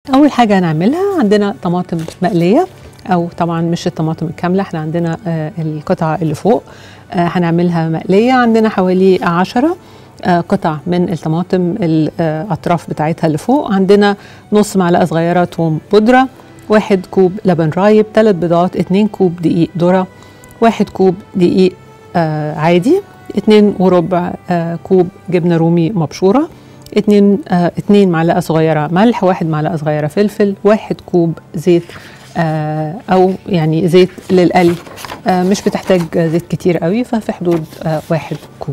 اول حاجه هنعملها عندنا طماطم مقليه او طبعا مش الطماطم الكامله احنا عندنا آه القطعه اللي فوق آه هنعملها مقليه عندنا حوالي عشرة آه قطع من الطماطم الاطراف بتاعتها اللي فوق عندنا نص معلقه صغيره توم بودره واحد كوب لبن رايب ثلاث بيضات اتنين كوب دقيق ذره واحد كوب دقيق آه عادي اتنين وربع آه كوب جبنه رومي مبشوره اتنين, آه اتنين معلقه صغيره ملح واحد معلقه صغيره فلفل واحد كوب زيت آه او يعني زيت للقلي آه مش بتحتاج زيت كتير قوي ففي حدود آه واحد كوب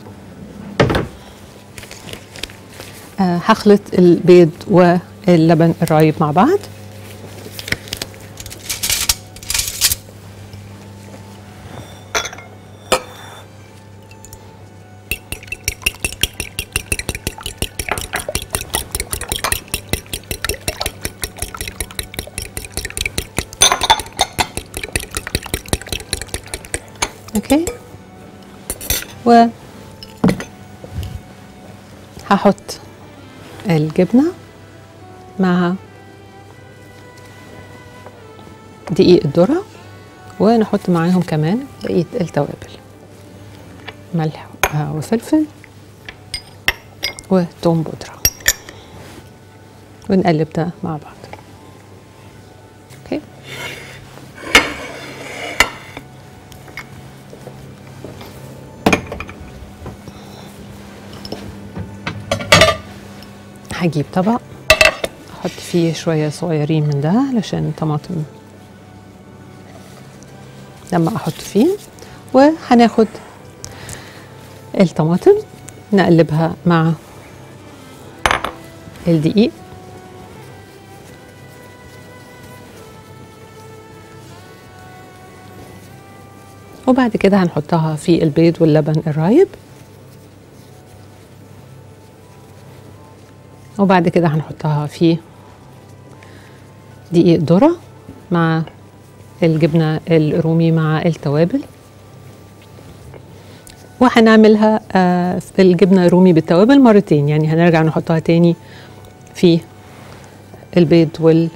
آه هخلط البيض واللبن الرايب مع بعض اوكي و هحط الجبنه مع دقيق الذره ونحط معاهم كمان بقيه التوابل ملح وفلفل وتوم بودره ونقلب ده مع بعض اوكي هجيب طبق احط فيه شويه صغيرين من ده علشان الطماطم لما احط فيه وهناخد الطماطم نقلبها مع الدقيق وبعد كده هنحطها في البيض واللبن الرايب وبعد كده هنحطها في دقيق ذرة مع الجبنة الرومي مع التوابل وهنعملها آه الجبنة الرومي بالتوابل مرتين يعني هنرجع نحطها تاني في البيض وال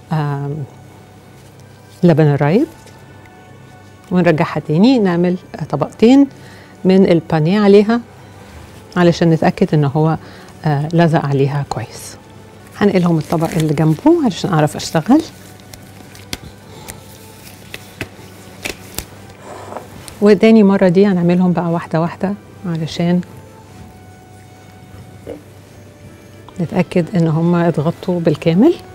لبن الرايب ونرجعها تاني نعمل طبقتين من البانيه عليها علشان نتأكد ان هو آه لزق عليها كويس هنقلهم الطبق اللي جنبه علشان اعرف اشتغل وتاني مرة دي هنعملهم بقى واحدة واحدة علشان نتأكد ان هما اتغطوا بالكامل